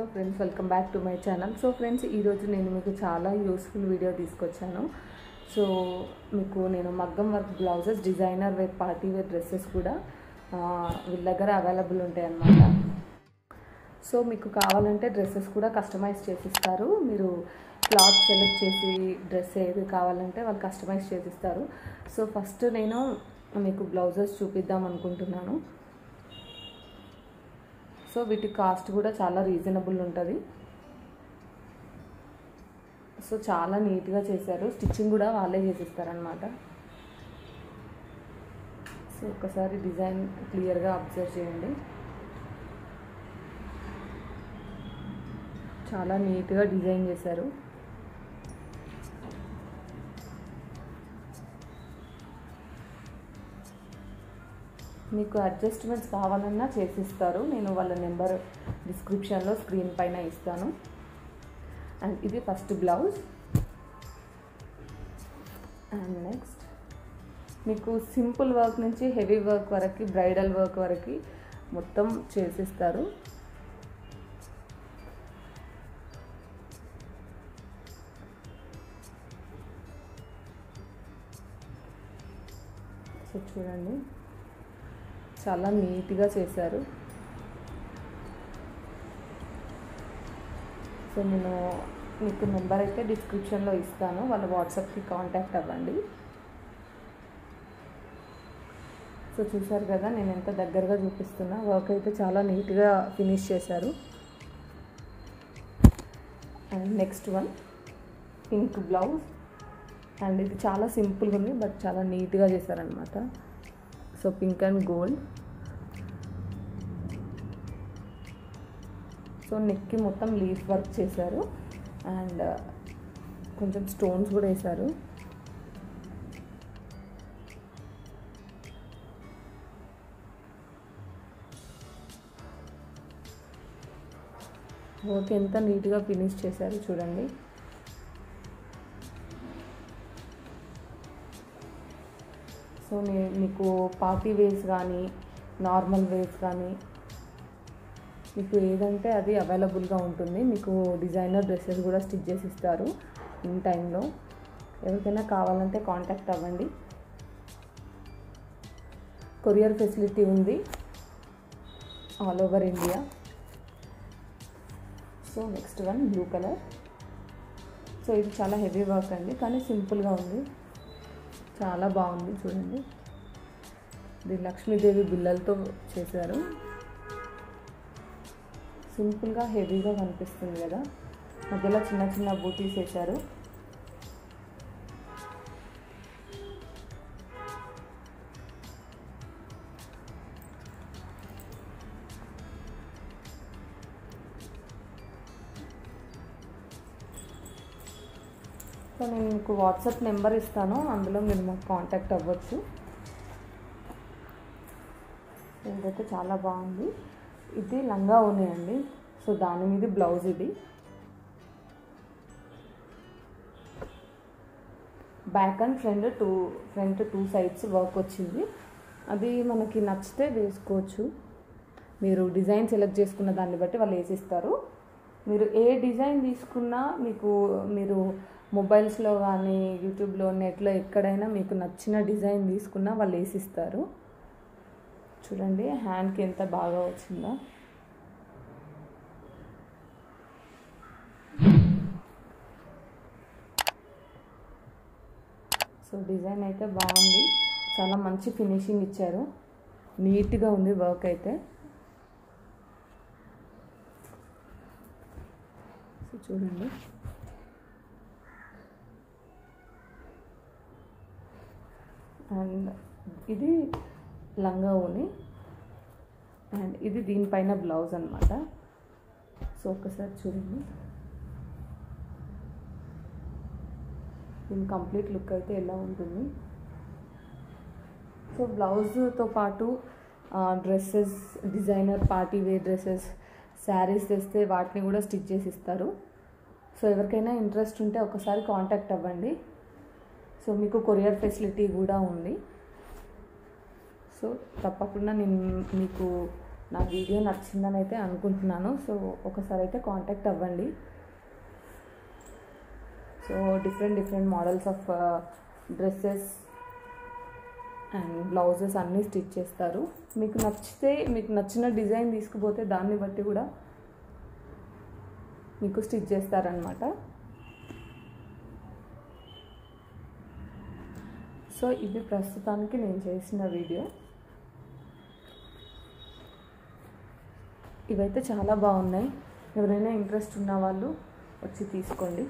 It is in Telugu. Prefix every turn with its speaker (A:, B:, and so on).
A: friends welcome back to my channel so friends ఈరోజు నేను మీకు చాలా యూస్ఫుల్ వీడియో తీసుకొచ్చాను సో మీకు నేను మగ్గం work blouses designer wear party wear dresses కూడా ఆ, వీళ్ళ దగ్గర అవైలబుల్ ఉంటాయి అన్నమాట సో మీకు కావాలంటే డ్రెస్సెస్ కూడా కస్టమైజ్ చేసిస్తారు మీరు క్లాత్ సెలెక్ట్ చేసి డ్రెస్ ఏది కావాలంటే వాళ్ళు కస్టమైజ్ చేసిస్తారు సో ఫస్ట్ నేను మీకు బ్లౌజెస్ చూపిద్దాం అనుకుంటున్నాను సో వీటి కాస్ట్ కూడా చాలా రీజనబుల్ ఉంటుంది సో చాలా నీట్గా చేశారు స్టిచ్చింగ్ కూడా వాళ్ళే చేసిస్తారనమాట సో ఒకసారి డిజైన్ క్లియర్గా అబ్జర్వ్ చేయండి చాలా నీట్గా డిజైన్ చేశారు మీకు అడ్జస్ట్మెంట్స్ కావాలన్నా చేసిస్తారు నేను వాళ్ళ నెంబర్ డిస్క్రిప్షన్లో స్క్రీన్ పైన ఇస్తాను అండ్ ఇది ఫస్ట్ బ్లౌజ్ అండ్ నెక్స్ట్ మీకు సింపుల్ వర్క్ నుంచి హెవీ వర్క్ వరకు బ్రైడల్ వర్క్ వరకు మొత్తం చేసిస్తారు సో చూడండి చాలా నీట్గా చేశారు సో నేను మీకు నెంబర్ అయితే డిస్క్రిప్షన్లో ఇస్తాను వాళ్ళ వాట్సాప్కి కాంటాక్ట్ అవ్వండి సో చూసారు కదా నేను ఎంత దగ్గరగా చూపిస్తున్నా వర్క్ అయితే చాలా నీట్గా ఫినిష్ చేశారు and next one pink blouse and ఇది చాలా సింపుల్గా ఉంది బట్ చాలా నీట్గా చేశారనమాట so pink and gold so నెక్కి మొత్తం లీఫ్ వర్క్ చేశారు అండ్ కొంచెం స్టోన్స్ కూడా వేశారు వర్క్ ఎంత నీట్గా ఫినిష్ చేశారు చూడండి సో నేను మీకు పార్టీ వేస్ కానీ నార్మల్ వేస్ కానీ మీకు ఏదంటే అది అవైలబుల్గా ఉంటుంది మీకు డిజైనర్ డ్రెస్సెస్ కూడా స్టిచ్ చేసి ఇస్తారు ఇన్ టైంలో ఎవరికైనా కావాలంటే కాంటాక్ట్ అవ్వండి కొరియర్ ఫెసిలిటీ ఉంది all over India so next one blue colour so ఇది చాలా హెవీ వర్క్ అండి కానీ సింపుల్గా ఉంది చాలా బాగుంది చూడండి ఇది లక్ష్మీదేవి బిల్లలతో చేశారు సింపుల్గా హెవీగా కనిపిస్తుంది కదా మధ్యలో చిన్న చిన్న బూటీస్ వేశారు సో నేను మీకు వాట్సాప్ నెంబర్ ఇస్తాను అందులో మీరు మాకు కాంటాక్ట్ అవ్వచ్చు ఇదైతే చాలా బాగుంది ఇది లంగా ఉన్నాయండి సో దాని మీద బ్లౌజ్ ఇది back and front two front two sides work వచ్చింది అది మనకి నచ్చితే వేసుకోవచ్చు మీరు డిజైన్ సెలెక్ట్ చేసుకున్న దాన్ని బట్టి వాళ్ళు వేసిస్తారు మీరు ఏ డిజైన్ తీసుకున్నా మీకు మీరు మొబైల్స్లో కానీ యూట్యూబ్లో నెట్లో ఎక్కడైనా మీకు నచ్చిన డిజైన్ తీసుకున్నా వాళ్ళు వేసిస్తారు చూడండి హ్యాండ్కి ఎంత బాగా వచ్చిందో సో డిజైన్ అయితే బాగుంది చాలా మంచి ఫినిషింగ్ ఇచ్చారు నీట్గా ఉంది వర్క్ అయితే సో చూడండి అండ్ ఇది లంగా ఓని అండ్ ఇది దీనిపైన బ్లౌజ్ అనమాట సో ఒక్కసారి చూడండి దీని కంప్లీట్ లుక్ అయితే ఎలా ఉంటుంది సో బ్లౌజ్తో పాటు dresses designer party wear dresses saris తెస్తే వాటిని కూడా స్టిచ్ చేసి ఇస్తారు సో ఎవరికైనా ఇంట్రెస్ట్ ఉంటే ఒకసారి కాంటాక్ట్ అవ్వండి సో మీకు కొరియర్ ఫెసిలిటీ కూడా ఉంది సో తప్పకుండా నేను మీకు నా వీడియో నచ్చిందని అయితే అనుకుంటున్నాను సో ఒకసారి అయితే కాంటాక్ట్ అవ్వండి so different different models of dresses and blouses అన్నీ స్టిచ్ చేస్తారు మీకు నచ్చితే మీకు నచ్చిన డిజైన్ తీసుకుపోతే దాన్ని బట్టి కూడా మీకు స్టిచ్ చేస్తారనమాట సో ఇది ప్రస్తుతానికి నేను చేసిన వీడియో ఇవైతే చాలా బాగున్నాయి ఎవరైనా ఇంట్రెస్ట్ ఉన్న వాళ్ళు వచ్చి తీసుకోండి